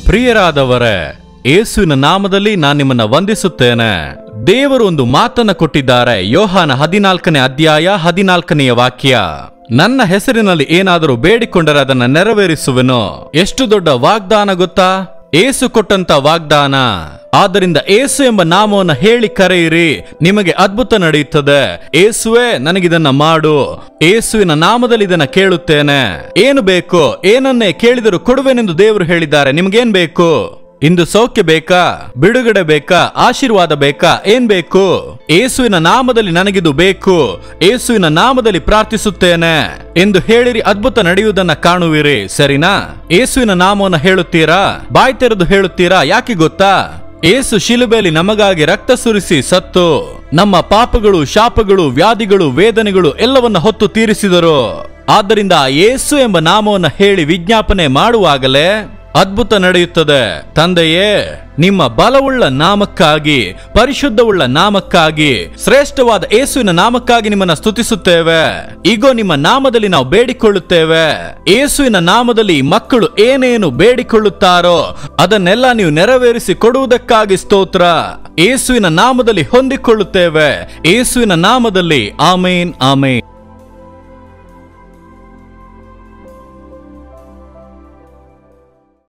ಪ್ರಿಯರಾದವರೇ ಯೇಸುವಿನ ನಾಮದಲ್ಲಿ ನಾನು ನಿಮ್ಮನ್ನ ವಂದಿಸುತ್ತೇನೆ ದೇವರು ಒಂದು ಮಾತನ್ನ ಕೊಟ್ಟಿದ್ದಾರೆ ಯೋಹಾನ ಹದಿನಾಲ್ಕನೇ ಅಧ್ಯಾಯ ಹದಿನಾಲ್ಕನೆಯ ವಾಕ್ಯ ನನ್ನ ಹೆಸರಿನಲ್ಲಿ ಏನಾದರೂ ಬೇಡಿಕೊಂಡರೆ ಅದನ್ನ ನೆರವೇರಿಸುವೆನು ಎಷ್ಟು ದೊಡ್ಡ ವಾಗ್ದಾನ ಗೊತ್ತಾ ಏಸು ಕೊಟ್ಟಂತ ವಾಗ್ದಾನ ಆದ್ದರಿಂದ ಏಸು ಎಂಬ ನಾಮವನ್ನು ಹೇಳಿ ಕರೆಯಿರಿ ನಿಮಗೆ ಅದ್ಭುತ ನಡೆಯುತ್ತದೆ ಏಸುವೆ ನನಗಿದನ್ನ ಮಾಡು ಏಸುವಿನ ನಾಮದಲ್ಲಿ ಇದನ್ನ ಕೇಳುತ್ತೇನೆ ಏನು ಬೇಕು ಏನನ್ನೇ ಕೇಳಿದರೂ ಕೊಡುವೆನೆಂದು ದೇವರು ಹೇಳಿದ್ದಾರೆ ನಿಮ್ಗೇನ್ ಬೇಕು ಇಂದು ಸೌಖ್ಯ ಬೇಕಾ ಬಿಡುಗಡೆ ಬೇಕಾ ಆಶೀರ್ವಾದ ಬೇಕಾ ಏನ್ ಬೇಕು ಏಸುವಿನ ನಾಮದಲ್ಲಿ ನನಗಿದು ಬೇಕು ಏಸುವಿನ ನಾಮದಲ್ಲಿ ಪ್ರಾರ್ಥಿಸುತ್ತೇನೆ ಎಂದು ಹೇಳಿರಿ ಅದ್ಭುತ ನಡೆಯುವುದನ್ನ ಕಾಣುವಿರಿ ಸರಿನಾ ಏಸುವಿನ ನಾಮವನ್ನು ಹೇಳುತ್ತೀರಾ ಬಾಯ್ ತೆರೆದು ಹೇಳುತ್ತೀರಾ ಯಾಕೆ ಗೊತ್ತಾ ಏಸು ಶಿಲುಬೆಯಲ್ಲಿ ನಮಗಾಗಿ ರಕ್ತ ಸುರಿಸಿ ಸತ್ತು ನಮ್ಮ ಪಾಪಗಳು ಶಾಪಗಳು ವ್ಯಾಧಿಗಳು ವೇದನೆಗಳು ಎಲ್ಲವನ್ನ ಹೊತ್ತು ತೀರಿಸಿದರು ಆದ್ದರಿಂದ ಏಸು ಎಂಬ ನಾಮವನ್ನು ಹೇಳಿ ವಿಜ್ಞಾಪನೆ ಮಾಡುವಾಗಲೇ ಅದ್ಭುತ ನಡೆಯುತ್ತದೆ ತಂದೆಯೇ ನಿಮ್ಮ ಬಲವುಳ್ಳ ನಾಮಕ್ಕಾಗಿ ಪರಿಶುದ್ಧವುಳ್ಳ ನಾಮಕ್ಕಾಗಿ ಶ್ರೇಷ್ಠವಾದ ಏಸುವಿನ ನಾಮಕ್ಕಾಗಿ ನಿಮ್ಮನ್ನ ಸ್ತುತಿಸುತ್ತೇವೆ ಈಗೋ ನಿಮ್ಮ ನಾಮದಲ್ಲಿ ನಾವು ಬೇಡಿಕೊಳ್ಳುತ್ತೇವೆ ಏಸುವಿನ ನಾಮದಲ್ಲಿ ಮಕ್ಕಳು ಏನೇನು ಬೇಡಿಕೊಳ್ಳುತ್ತಾರೋ ಅದನ್ನೆಲ್ಲ ನೀವು ನೆರವೇರಿಸಿ ಕೊಡುವುದಕ್ಕಾಗಿ ಸ್ತೋತ್ರ ಏಸುವಿನ ನಾಮದಲ್ಲಿ ಹೊಂದಿಕೊಳ್ಳುತ್ತೇವೆ ಏಸುವಿನ ನಾಮದಲ್ಲಿ ಆಮೇನ್ ಆಮೇನ್